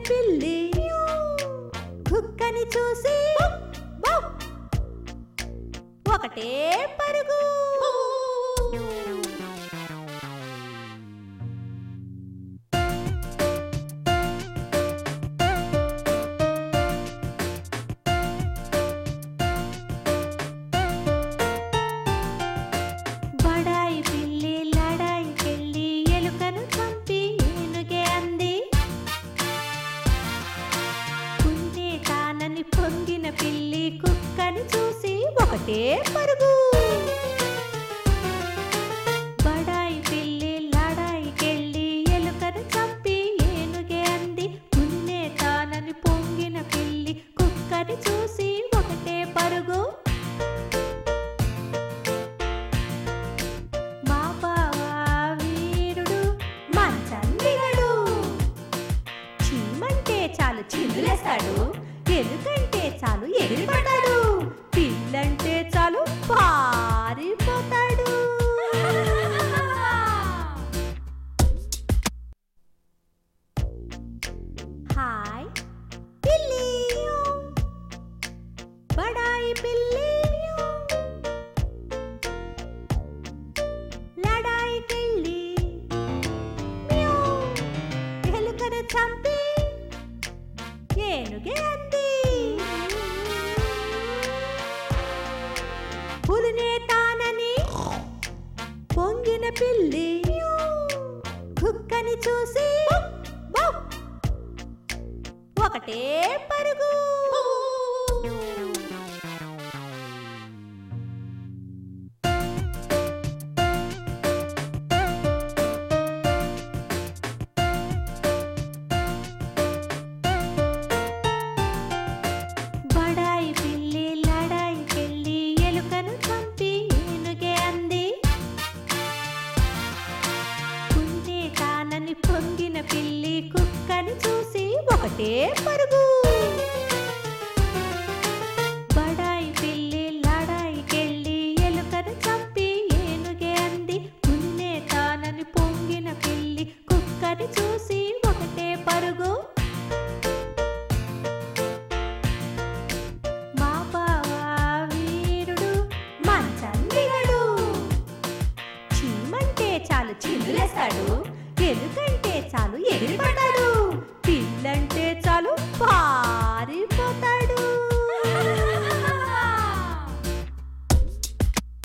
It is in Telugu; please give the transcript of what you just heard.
పిల్లి కుక్కని చూసి ఒకటే పరుగు బడాయి పిల్లి లడాయికెళ్ళి ఎలుకను చంపి ఏనుగే అంది కుంటే తానని పొంగిన పిల్లి కుక్కని చూసి ఒకటే పరుగు బడాయి పిల్లి లడాయికెళ్ళి ఎలుకను చంపి ఏనుగే అంది కుంటే తానని పొంగిన పిల్లి కుక్కని చూసి ఒకటే పరుగు మా బావా వీరుడు మంచందిగడు చీమంటే చాలు చిందులేస్తాడు ఎలుకంటే చాలు ఎగిరిపడ్డాడు పిల్లంటే చాలు పారిపోతాడు హాయ్ పిల్లి బడాయి పిల్లి లడాయికెళ్ళి మ్యావ్ ఎలుకను చంపి ఏనుగే అంది పులినే తానని పొంగిన పిల్లి కుక్కని చూసి ఒకటే పరుగు బడాయి పిల్లి లడాయికెళ్ళి ఎలుకను చంపి ఏనుగే అంది కుంటే తానని పొంగిన పిల్లి కుక్కని చూసి ఒకటే పరుగు బడాయి పిల్లి లడాయికెళ్ళి ఎలుకను చంపి ఏనుగే అంది కుంటే తానని పొంగిన పిల్లి కుక్కని చూసి ఒకటే పరుగు మా బావా వీరుడు మంచందిగడు చీమంటే చాలు చిందులేస్తాడు ఎలుకంటే చాలు ఎగిరిపడ్డాడు